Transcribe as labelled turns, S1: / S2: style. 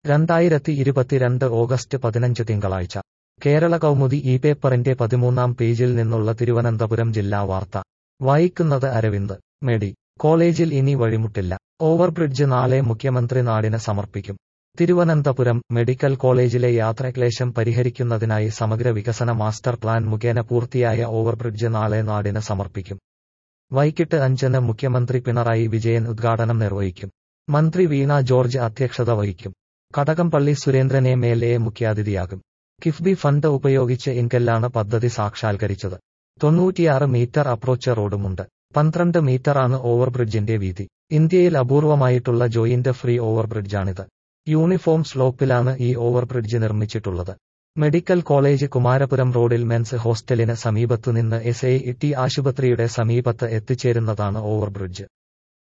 S1: രണ്ടായിരത്തി ഇരുപത്തിരണ്ട് ഓഗസ്റ്റ് പതിനഞ്ച് തിങ്കളാഴ്ച കേരള കൗമുദി ഈ പേപ്പറിന്റെ പതിമൂന്നാം പേജിൽ നിന്നുള്ള തിരുവനന്തപുരം ജില്ലാ വാർത്ത വായിക്കുന്നത് അരവിന്ദ് മെഡി കോളേജിൽ ഇനി വഴിമുട്ടില്ല ഓവർബ്രിഡ്ജ് നാളെ മുഖ്യമന്ത്രി നാടിന് സമർപ്പിക്കും തിരുവനന്തപുരം മെഡിക്കൽ കോളേജിലെ യാത്രാക്ലേശം പരിഹരിക്കുന്നതിനായി സമഗ്ര വികസന മാസ്റ്റർ പ്ലാൻ മുഖേന പൂർത്തിയായ ഓവർബ്രിഡ്ജ് നാളെ നാടിന് സമർപ്പിക്കും വൈകിട്ട് അഞ്ചിന് മുഖ്യമന്ത്രി പിണറായി വിജയൻ ഉദ്ഘാടനം നിർവഹിക്കും മന്ത്രി വീണ ജോർജ് അധ്യക്ഷത വഹിക്കും Kadakampally Surendran M L A മുഖ്യാതിഥിയാകും കിഫ്ബി ഫണ്ട് ഉപയോഗിച്ച് ഇൻകെല്ലാണ് പദ്ധതി സാക്ഷാത്കരിച്ചത് തൊണ്ണൂറ്റിയാറ് മീറ്റർ അപ്രോച്ച് റോഡുമുണ്ട് പന്ത്രണ്ട് മീറ്ററാണ് ഓവർബ്രിഡ്ജിന്റെ വീതി ഇന്ത്യയിൽ അപൂർവമായിട്ടുള്ള ജോയിന്റ് ഫ്രീ ഓവർബ്രിഡ്ജാണിത് യൂണിഫോം സ്ലോപ്പിലാണ് ഈ ഓവർബ്രിഡ്ജ് നിർമ്മിച്ചിട്ടുള്ളത് മെഡിക്കൽ കോളേജ് കുമാരപുരം റോഡിൽ മെൻസ് ഹോസ്റ്റലിന് സമീപത്തുനിന്ന് എസ് ഐ ടി ആശുപത്രിയുടെ സമീപത്ത് എത്തിച്ചേരുന്നതാണ് ഓവർബ്രിഡ്ജ്